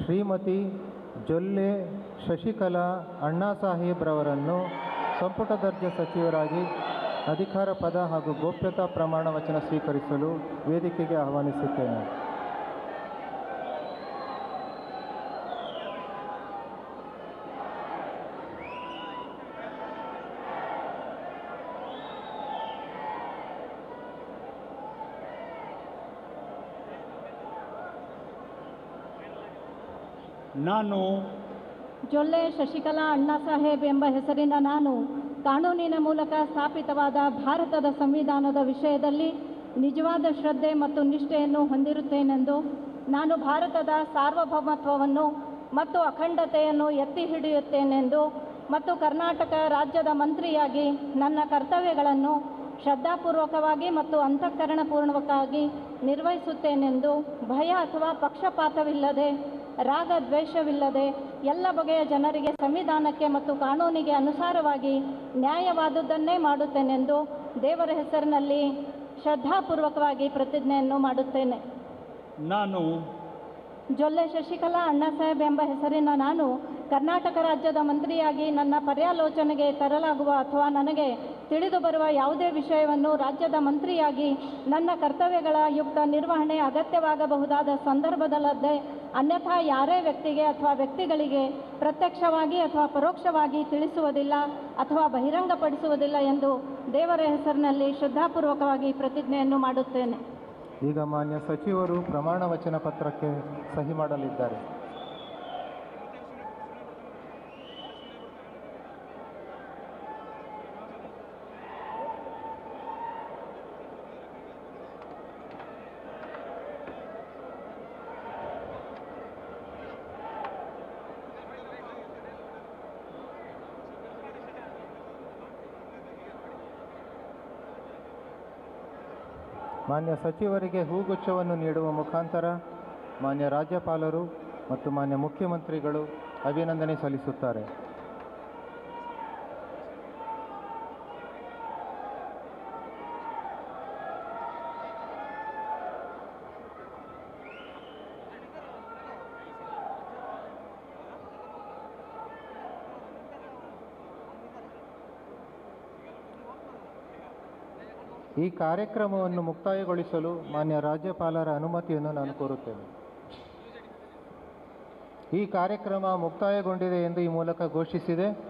ಶ್ರೀಮತಿ ಜೊಲ್ಲೆ ಶಶಿಕಲಾ ಅಣ್ಣಾ ಸಾಹೇಬ್ರವರನ್ನು ಸಂಪುಟ ದರ್ಜೆ ಸಚಿವರಾಗಿ ಅಧಿಕಾರ ಪದ ಹಾಗೂ ಗೋಪ್ಯತಾ ಪ್ರಮಾಣ ವಚನ ಸ್ವೀಕರಿಸಲು ವೇದಿಕೆಗೆ ಆಹ್ವಾನಿಸುತ್ತೇನೆ ನಾನು ಜೊಲ್ಲೆ ಶಶಿಕಲಾ ಅಣ್ಣಾ ಸಾಹೇಬ್ ಎಂಬ ಹೆಸರಿನ ನಾನು ಕಾನೂನಿನ ಮೂಲಕ ಸ್ಥಾಪಿತವಾದ ಭಾರತದ ಸಂವಿಧಾನದ ವಿಷಯದಲ್ಲಿ ನಿಜವಾದ ಶ್ರದ್ಧೆ ಮತ್ತು ನಿಷ್ಠೆಯನ್ನು ಹೊಂದಿರುತ್ತೇನೆಂದು ನಾನು ಭಾರತದ ಸಾರ್ವಭೌಮತ್ವವನ್ನು ಮತ್ತು ಅಖಂಡತೆಯನ್ನು ಎತ್ತಿ ಹಿಡಿಯುತ್ತೇನೆಂದು ಮತ್ತು ಕರ್ನಾಟಕ ರಾಜ್ಯದ ಮಂತ್ರಿಯಾಗಿ ನನ್ನ ಕರ್ತವ್ಯಗಳನ್ನು ಶ್ರದ್ಧಾಪೂರ್ವಕವಾಗಿ ಮತ್ತು ಅಂತಃಕರಣಪೂರ್ವಕವಾಗಿ ನಿರ್ವಹಿಸುತ್ತೇನೆಂದು ಭಯ ಅಥವಾ ಪಕ್ಷಪಾತವಿಲ್ಲದೆ ರಾಗ ದ್ವೇಷವಿಲ್ಲದೆ ಎಲ್ಲ ಬಗೆಯ ಜನರಿಗೆ ಸಂವಿಧಾನಕ್ಕೆ ಮತ್ತು ಕಾನೂನಿಗೆ ಅನುಸಾರವಾಗಿ ನ್ಯಾಯವಾದುದನ್ನೇ ಮಾಡುತ್ತೇನೆಂದು ದೇವರ ಹೆಸರಿನಲ್ಲಿ ಶ್ರದ್ಧಾಪೂರ್ವಕವಾಗಿ ಪ್ರತಿಜ್ಞೆಯನ್ನು ಮಾಡುತ್ತೇನೆ ನಾನು ಜೊಲ್ಲೆ ಶಶಿಕಲಾ ಅಣ್ಣಾಸಾಹೇಬ್ ಎಂಬ ಹೆಸರಿನ ನಾನು ಕರ್ನಾಟಕ ರಾಜ್ಯದ ಮಂತ್ರಿಯಾಗಿ ನನ್ನ ಪರ್ಯಾಲೋಚನೆಗೆ ತರಲಾಗುವ ಅಥವಾ ನನಗೆ ತಿಳಿದು ಬರುವ ಯಾವುದೇ ವಿಷಯವನ್ನು ರಾಜ್ಯದ ಮಂತ್ರಿಯಾಗಿ ನನ್ನ ಕರ್ತವ್ಯಗಳ ಯುಕ್ತ ನಿರ್ವಹಣೆ ಅಗತ್ಯವಾಗಬಹುದಾದ ಸಂದರ್ಭದಲ್ಲದೆ ಅನ್ಯಥಾ ಯಾರೇ ವ್ಯಕ್ತಿಗೆ ಅಥವಾ ವ್ಯಕ್ತಿಗಳಿಗೆ ಪ್ರತ್ಯಕ್ಷವಾಗಿ ಅಥವಾ ಪರೋಕ್ಷವಾಗಿ ತಿಳಿಸುವುದಿಲ್ಲ ಅಥವಾ ಬಹಿರಂಗಪಡಿಸುವುದಿಲ್ಲ ಎಂದು ದೇವರ ಹೆಸರಿನಲ್ಲಿ ಶ್ರದ್ಧಾಪೂರ್ವಕವಾಗಿ ಪ್ರತಿಜ್ಞೆಯನ್ನು ಮಾಡುತ್ತೇನೆ ಈಗ ಮಾನ್ಯ ಸಚಿವರು ಪ್ರಮಾಣ ವಚನ ಪತ್ರಕ್ಕೆ ಸಹಿ ಮಾಡಲಿದ್ದಾರೆ ಮಾನ್ಯ ಸಚಿವರಿಗೆ ಹೂಗುಚ್ಛವನ್ನು ನೀಡುವ ಮುಖಾಂತರ ಮಾನ್ಯ ರಾಜ್ಯಪಾಲರು ಮತ್ತು ಮಾನ್ಯ ಮುಖ್ಯಮಂತ್ರಿಗಳು ಅಭಿನಂದನೆ ಸಲ್ಲಿಸುತ್ತಾರೆ ಈ ಕಾರ್ಯಕ್ರಮವನ್ನು ಮುಕ್ತಾಯಗೊಳಿಸಲು ಮಾನ್ಯ ರಾಜ್ಯಪಾಲರ ಅನುಮತಿಯನ್ನು ನಾನು ಕೋರುತ್ತೇನೆ ಈ ಕಾರ್ಯಕ್ರಮ ಮುಕ್ತಾಯಗೊಂಡಿದೆ ಎಂದು ಈ ಮೂಲಕ ಘೋಷಿಸಿದೆ